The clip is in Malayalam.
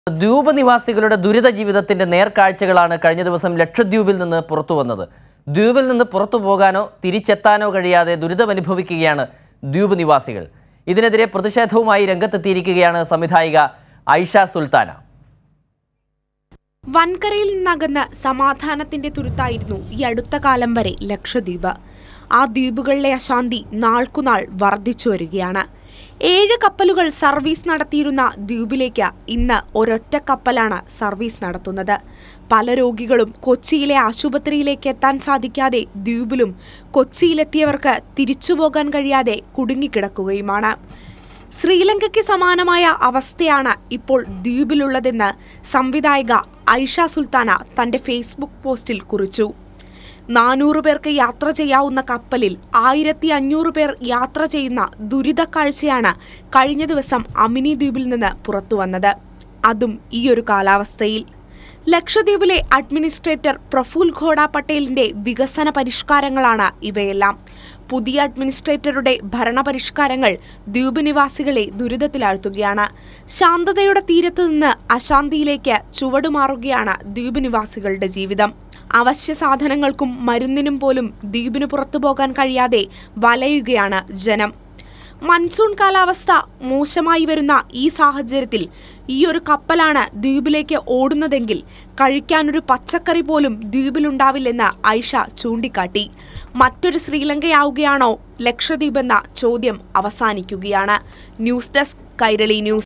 ദ്വീപ് നിവാസികളുടെ ദുരിത ജീവിതത്തിന്റെ നേർക്കാഴ്ചകളാണ് കഴിഞ്ഞ ദിവസം ലക്ഷദ്വീപിൽ നിന്ന് പുറത്തു വന്നത് ദ്വീപിൽ നിന്ന് പുറത്തു പോകാനോ തിരിച്ചെത്താനോ കഴിയാതെ ദുരിതമനുഭവിക്കുകയാണ് ദ്വീപ് നിവാസികൾ ഇതിനെതിരെ പ്രതിഷേധവുമായി രംഗത്തെത്തിയിരിക്കുകയാണ് സംവിധായിക ഐഷ സുൽത്താന വൻകരയിൽ നിന്നകന്ന് സമാധാനത്തിന്റെ തുരുത്തായിരുന്നു ഈ അടുത്ത കാലം വരെ ലക്ഷദ്വീപ് ആ ദ്വീപുകളിലെ അശാന്തി നാൾക്കുനാൾ വർദ്ധിച്ചു വരികയാണ് ഏഴ് കപ്പലുകൾ സർവീസ് നടത്തിയിരുന്ന ദ്വീപിലേക്ക് ഇന്ന് ഒരൊറ്റ കപ്പലാണ് സർവീസ് നടത്തുന്നത് പല രോഗികളും കൊച്ചിയിലെ ആശുപത്രിയിലേക്ക് എത്താൻ സാധിക്കാതെ ദ്വീപിലും കൊച്ചിയിലെത്തിയവർക്ക് തിരിച്ചുപോകാൻ കഴിയാതെ കുടുങ്ങിക്കിടക്കുകയുമാണ് ശ്രീലങ്കയ്ക്ക് സമാനമായ അവസ്ഥയാണ് ഇപ്പോൾ ദ്വീപിലുള്ളതെന്ന് സംവിധായിക ഐഷ സുൽത്താന തന്റെ ഫേസ്ബുക്ക് പോസ്റ്റിൽ കുറിച്ചു നാനൂറ് പേർക്ക് യാത്ര ചെയ്യാവുന്ന കപ്പലിൽ ആയിരത്തി അഞ്ഞൂറ് പേർ യാത്ര ചെയ്യുന്ന ദുരിത കാഴ്ചയാണ് കഴിഞ്ഞ ദിവസം അമിനി ദ്വീപിൽ നിന്ന് പുറത്തുവന്നത് അതും ഈയൊരു കാലാവസ്ഥയിൽ ലക്ഷദ്വീപിലെ അഡ്മിനിസ്ട്രേറ്റർ പ്രഫുൽ ഘോഡ പട്ടേലിന്റെ വികസന പരിഷ്കാരങ്ങളാണ് ഇവയെല്ലാം പുതിയ അഡ്മിനിസ്ട്രേറ്ററുടെ ഭരണപരിഷ്കാരങ്ങൾ ദ്വീപ് നിവാസികളെ ദുരിതത്തിലാഴ്ത്തുകയാണ് ശാന്തതയുടെ തീരത്ത് നിന്ന് അശാന്തിയിലേക്ക് ചുവടുമാറുകയാണ് ദ്വീപ് നിവാസികളുടെ ജീവിതം അവശ്യ സാധനങ്ങൾക്കും മരുന്നിനും പോലും ദ്വീപിന് പുറത്തു പോകാൻ കഴിയാതെ വലയുകയാണ് ജനം മൺസൂൺ കാലാവസ്ഥ മോശമായി വരുന്ന ഈ സാഹചര്യത്തിൽ ഈ ഒരു കപ്പലാണ് ദ്വീപിലേക്ക് ഓടുന്നതെങ്കിൽ കഴിക്കാനൊരു പച്ചക്കറി പോലും ദ്വീപിലുണ്ടാവില്ലെന്ന് ഐഷ ചൂണ്ടിക്കാട്ടി മറ്റൊരു ശ്രീലങ്കയാവുകയാണോ ലക്ഷദ്വീപ് എന്ന ചോദ്യം അവസാനിക്കുകയാണ് ന്യൂസ് ഡെസ്ക് കൈരളി ന്യൂസ്